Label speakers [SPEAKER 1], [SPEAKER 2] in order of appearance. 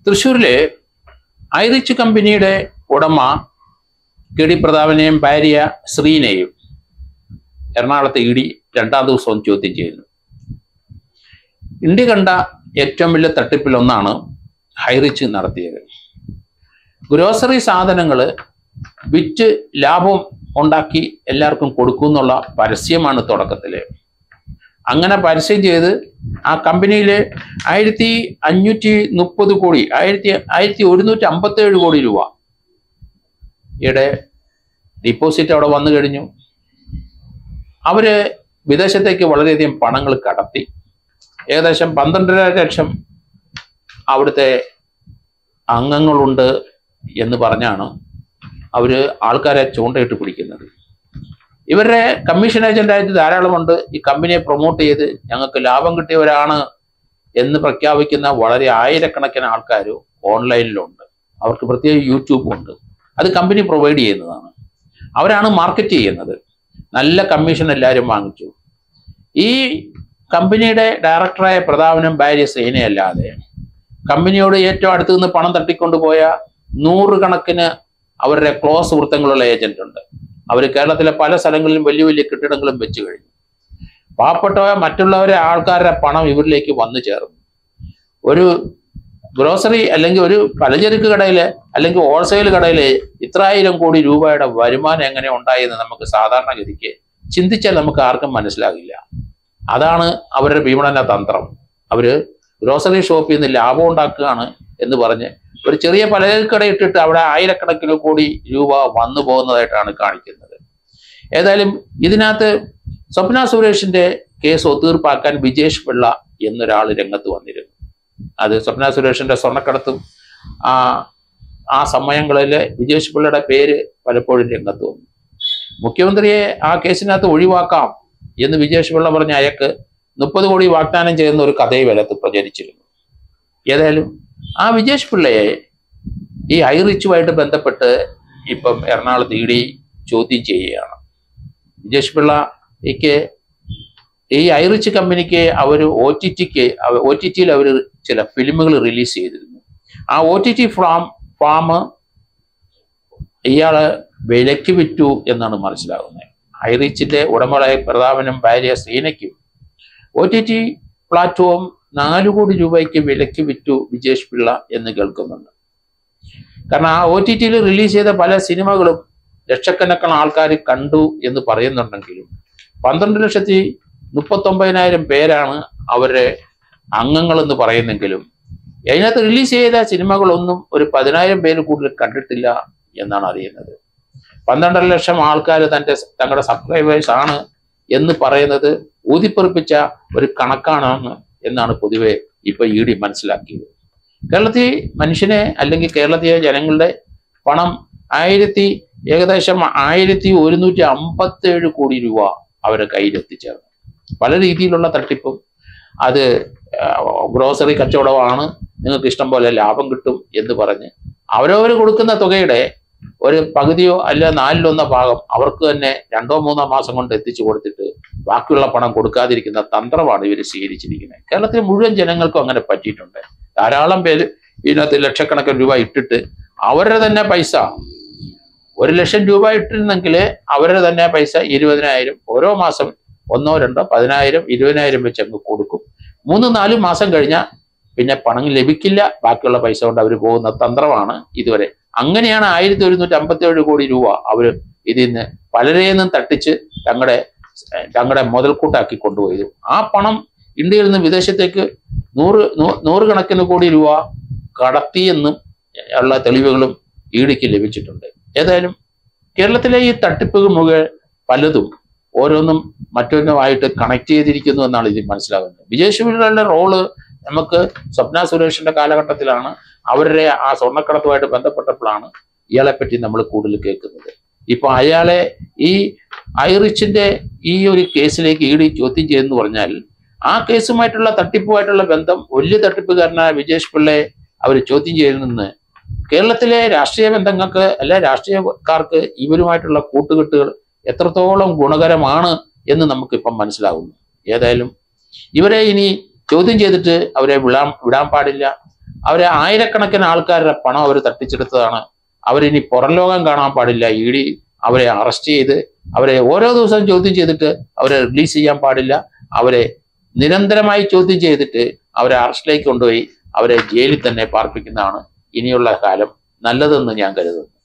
[SPEAKER 1] തൃശ്ശൂരിലെ ഐറിച്ച് കമ്പനിയുടെ ഉടമ കെ ഡി പ്രതാപനെയും ഭാര്യ ശ്രീനെയും എറണാകുളത്തെ ഇ ഡി രണ്ടാം ദിവസവും ചോദ്യം ചെയ്യുന്നു ഇന്ത്യ കണ്ട ഏറ്റവും വലിയ തട്ടിപ്പിലൊന്നാണ് ഹൈറിച്ച് നടത്തിയത് ഗ്രോസറി സാധനങ്ങൾ വിറ്റ് ലാഭം ഉണ്ടാക്കി എല്ലാവർക്കും കൊടുക്കും എന്നുള്ള പരസ്യമാണ് തുടക്കത്തിൽ അങ്ങനെ പരസ്യം ചെയ്ത് ആ കമ്പനിയിൽ ആയിരത്തി അഞ്ഞൂറ്റി മുപ്പത് കോടി ആയിരത്തി ആയിരത്തി ഒരുന്നൂറ്റി അമ്പത്തി ഏഴ് കോടി രൂപ യുടെ ഡിപ്പോസിറ്റ് അവിടെ വന്നു കഴിഞ്ഞു അവര് വിദേശത്തേക്ക് വളരെയധികം പണങ്ങൾ കടത്തി ഏകദേശം പന്ത്രണ്ടര ലക്ഷം അവിടുത്തെ അംഗങ്ങളുണ്ട് എന്ന് പറഞ്ഞാണ് അവര് ആൾക്കാരെ ചൂണ്ടയിട്ട് പിടിക്കുന്നത് ഇവരുടെ കമ്മീഷൻ ഏജന്റായിട്ട് ധാരാളമുണ്ട് ഈ കമ്പനിയെ പ്രൊമോട്ട് ചെയ്ത് ഞങ്ങൾക്ക് ലാഭം കിട്ടിയവരാണ് എന്ന് പ്രഖ്യാപിക്കുന്ന വളരെ ആയിരക്കണക്കിന് ആൾക്കാർ ഓൺലൈനിലുണ്ട് അവർക്ക് പ്രത്യേക യൂട്യൂബും ഉണ്ട് അത് കമ്പനി പ്രൊവൈഡ് ചെയ്യുന്നതാണ് അവരാണ് മാർക്കറ്റ് ചെയ്യുന്നത് നല്ല കമ്മീഷൻ എല്ലാവരും വാങ്ങിച്ചു ഈ കമ്പനിയുടെ ഡയറക്ടറായ പ്രതാപനും ഭാര്യ സേനയല്ലാതെ കമ്പനിയോട് ഏറ്റവും അടുത്ത് നിന്ന് പണം തട്ടിക്കൊണ്ടുപോയ നൂറുകണക്കിന് അവരുടെ ക്ലോസ് വൃത്തങ്ങളുള്ള ഏജന്റ് ഉണ്ട് അവർ കേരളത്തിലെ പല സ്ഥലങ്ങളിലും വലിയ വലിയ കെട്ടിടങ്ങളും വെച്ച് കഴിഞ്ഞു പാവപ്പെട്ട മറ്റുള്ളവരെ ആൾക്കാരുടെ പണം ഇവരിലേക്ക് വന്നു ചേർന്നു ഒരു ഗ്രോസറി അല്ലെങ്കിൽ ഒരു പലചരക്ക് കടയില് അല്ലെങ്കിൽ ഹോൾസെയിൽ കടയില് ഇത്രായിരം കോടി രൂപയുടെ വരുമാനം എങ്ങനെ ഉണ്ടായെന്ന് നമുക്ക് സാധാരണഗതിക്ക് ചിന്തിച്ചാൽ നമുക്ക് ആർക്കും മനസ്സിലാകില്ല അതാണ് അവരുടെ വിപണന തന്ത്രം അവര് ഗ്രോസറി ഷോപ്പിൽ നിന്ന് ലാഭം ഉണ്ടാക്കുകയാണ് എന്ന് പറഞ്ഞ് ഒരു ചെറിയ പലചരക്കട ഇട്ടിട്ട് അവിടെ ആയിരക്കണക്കിന് കോടി രൂപ വന്നു പോകുന്നതായിട്ടാണ് കാണിക്കുന്നത് ഏതായാലും ഇതിനകത്ത് സ്വപ്ന സുരേഷിന്റെ കേസ് ഒത്തീർപ്പാക്കാൻ വിജേഷ് പിള്ള എന്നൊരാൾ രംഗത്ത് വന്നിരുന്നു അത് സ്വപ്ന സുരേഷിന്റെ സ്വർണ്ണക്കടത്തും ആ ആ സമയങ്ങളിൽ വിജേഷ് പിള്ളയുടെ പേര് പലപ്പോഴും രംഗത്ത് വന്നു മുഖ്യമന്ത്രിയെ ആ കേസിനകത്ത് ഒഴിവാക്കാം എന്ന് വിജേഷ് പിള്ള പറഞ്ഞ അയക്ക് മുപ്പത് കോടി വാഗ്ദാനം ചെയ്യുന്ന ഒരു കഥയും വലത്ത് പ്രചരിച്ചിരുന്നു ഏതായാലും ആ വിജേഷ് പിള്ളയെ ഈ ഐറിച്ചുമായിട്ട് ബന്ധപ്പെട്ട് ഇപ്പം എറണാകുളത്ത് ഇ ഡി ചോദ്യം ചെയ്യുകയാണ് വിജേഷ് പിള്ളയ്ക്ക് ഈ ഐറിച്ച് കമ്പനിക്ക് അവർ ഒ ടി ടിക്ക് ഒ ടി ടിയിൽ അവർ ചില ഫിലിമുകൾ റിലീസ് ചെയ്തിരുന്നു ആ O T T firm firm ഇയാള് വിലയ്ക്ക് വിറ്റു എന്നാണ് മനസ്സിലാകുന്നത് ഐറിച്ചിന്റെ ഉടമകളായ പ്രതാപനും ഭാര്യ സീനയ്ക്കും ഒ ടി ടി പ്ലാറ്റ്ഫോം നാല് കോടി രൂപയ്ക്ക് വിലയ്ക്ക് വിറ്റു വിജേഷ് പിള്ള എന്ന് കേൾക്കുന്നുണ്ട് കാരണം ആ ഒ ടി ടിയിൽ റിലീസ് ചെയ്ത പല സിനിമകളും ലക്ഷക്കണക്കിന് ആൾക്കാർ കണ്ടു എന്ന് പറയുന്നുണ്ടെങ്കിലും പന്ത്രണ്ട് ലക്ഷത്തി മുപ്പത്തൊമ്പതിനായിരം പേരാണ് അവരുടെ അംഗങ്ങളെന്ന് പറയുന്നെങ്കിലും അതിനകത്ത് റിലീസ് ചെയ്ത സിനിമകളൊന്നും ഒരു പതിനായിരം പേര് കൂടുതൽ കണ്ടിട്ടില്ല എന്നാണ് അറിയുന്നത് പന്ത്രണ്ടര ലക്ഷം ആൾക്കാർ തൻ്റെ തങ്ങളുടെ സബ്സ്ക്രൈബേഴ്സ് ആണ് എന്ന് പറയുന്നത് ഊതിപ്പെറുപ്പിച്ച ഒരു കണക്കാണെന്ന് എന്നാണ് പൊതുവെ ഇപ്പൊ ഇ ഡി മനസ്സിലാക്കിയത് കേരളത്തിൽ മനുഷ്യനെ അല്ലെങ്കിൽ കേരളത്തിലെ ജനങ്ങളുടെ പണം ആയിരത്തി ഏകദേശം ആയിരത്തി ഒരുന്നൂറ്റി അമ്പത്തി ഏഴ് കോടി രൂപ അവരുടെ കയ്യിൽ എത്തിച്ചേർന്നു പല രീതിയിലുള്ള തട്ടിപ്പും അത് ഗ്രോസറി കച്ചവടമാണ് നിങ്ങൾക്ക് ഇഷ്ടം പോലെ ലാഭം കിട്ടും എന്ന് പറഞ്ഞ് അവരവർ കൊടുക്കുന്ന തുകയുടെ ഒരു പകുതിയോ അല്ല നാലിലൊന്നോ ഭാഗം അവർക്ക് തന്നെ രണ്ടോ മൂന്നോ മാസം കൊണ്ട് എത്തിച്ചു കൊടുത്തിട്ട് ബാക്കിയുള്ള പണം കൊടുക്കാതിരിക്കുന്ന തന്ത്രമാണ് ഇവർ സ്വീകരിച്ചിരിക്കുന്നത് കേരളത്തിലെ മുഴുവൻ ജനങ്ങൾക്കും അങ്ങനെ പറ്റിയിട്ടുണ്ട് ധാരാളം പേര് ഇതിനകത്ത് ലക്ഷക്കണക്കിന് രൂപ ഇട്ടിട്ട് അവരുടെ തന്നെ പൈസ ഒരു ലക്ഷം രൂപ ഇട്ടിരുന്നെങ്കിൽ അവരുടെ തന്നെ പൈസ ഇരുപതിനായിരം ഓരോ മാസം ഒന്നോ രണ്ടോ പതിനായിരം ഇരുപതിനായിരം വെച്ച് അങ്ങ് കൊടുക്കും മൂന്ന് നാല് മാസം കഴിഞ്ഞാൽ പിന്നെ പണം ലഭിക്കില്ല ബാക്കിയുള്ള പൈസ കൊണ്ട് അവർ പോകുന്ന തന്ത്രമാണ് ഇതുവരെ അങ്ങനെയാണ് ആയിരത്തി ഒരുന്നൂറ്റി അമ്പത്തി ഏഴ് കോടി രൂപ അവർ ഇതിൽ നിന്ന് പലരെയും നിന്നും തട്ടിച്ച് തങ്ങളുടെ തങ്ങളുടെ മുതൽക്കൂട്ടാക്കി കൊണ്ടുപോയത് ആ പണം ഇന്ത്യയിൽ നിന്ന് വിദേശത്തേക്ക് നൂറ് നൂ- നൂറുകണക്കിന് കോടി രൂപ കടത്തിയെന്നും ഉള്ള തെളിവുകളും ഈടിക്ക് ലഭിച്ചിട്ടുണ്ട് ഏതായാലും കേരളത്തിലെ ഈ തട്ടിപ്പുകൾ മുഴുവൻ പലതും ഓരോന്നും മറ്റൊന്നുമായിട്ട് കണക്ട് ചെയ്തിരിക്കുന്നു എന്നാണ് ഇതിൽ മനസ്സിലാകുന്നത് വിജയശിവരുടെ റോള് നമുക്ക് സ്വപ്ന സുരേഷിന്റെ കാലഘട്ടത്തിലാണ് അവരുടെ ആ സ്വർണ്ണക്കടത്തുമായിട്ട് ബന്ധപ്പെട്ടപ്പോഴാണ് ഇയാളെ പറ്റി നമ്മൾ കൂടുതൽ കേൾക്കുന്നത് ഇപ്പൊ അയാളെ ഈ ഐറിച്ചിന്റെ ഈ ഒരു കേസിലേക്ക് ഈടി ചോദ്യം ചെയ്തെന്ന് പറഞ്ഞാൽ ആ കേസുമായിട്ടുള്ള തട്ടിപ്പുമായിട്ടുള്ള ബന്ധം വലിയ തട്ടിപ്പുകാരനായ വിജേഷ് പിള്ളയെ അവർ ചോദ്യം ചെയ്തതിൽ നിന്ന് കേരളത്തിലെ രാഷ്ട്രീയ ബന്ധങ്ങൾക്ക് അല്ലെ രാഷ്ട്രീയക്കാർക്ക് ഇവരുമായിട്ടുള്ള കൂട്ടുകെട്ടുകൾ എത്രത്തോളം ഗുണകരമാണ് എന്ന് നമുക്കിപ്പം മനസ്സിലാകുന്നു ഏതായാലും ഇവരെ ഇനി ചോദ്യം ചെയ്തിട്ട് അവരെ വിടാൻ വിടാൻ പാടില്ല അവരെ ആയിരക്കണക്കിന് ആൾക്കാരുടെ പണം അവർ തട്ടിച്ചെടുത്തതാണ് അവരിനി പുറം ലോകം കാണാൻ പാടില്ല ഇ ഡി അവരെ അറസ്റ്റ് ചെയ്ത് അവരെ ഓരോ ദിവസവും ചോദ്യം ചെയ്തിട്ട് അവരെ റിലീസ് ചെയ്യാൻ പാടില്ല അവരെ നിരന്തരമായി ചോദ്യം ചെയ്തിട്ട് അവരെ അറസ്റ്റിലേക്ക് കൊണ്ടുപോയി അവരെ ജയിലിൽ തന്നെ പാർപ്പിക്കുന്നതാണ് ഇനിയുള്ള കാലം നല്ലതെന്ന് ഞാൻ കരുതുന്നു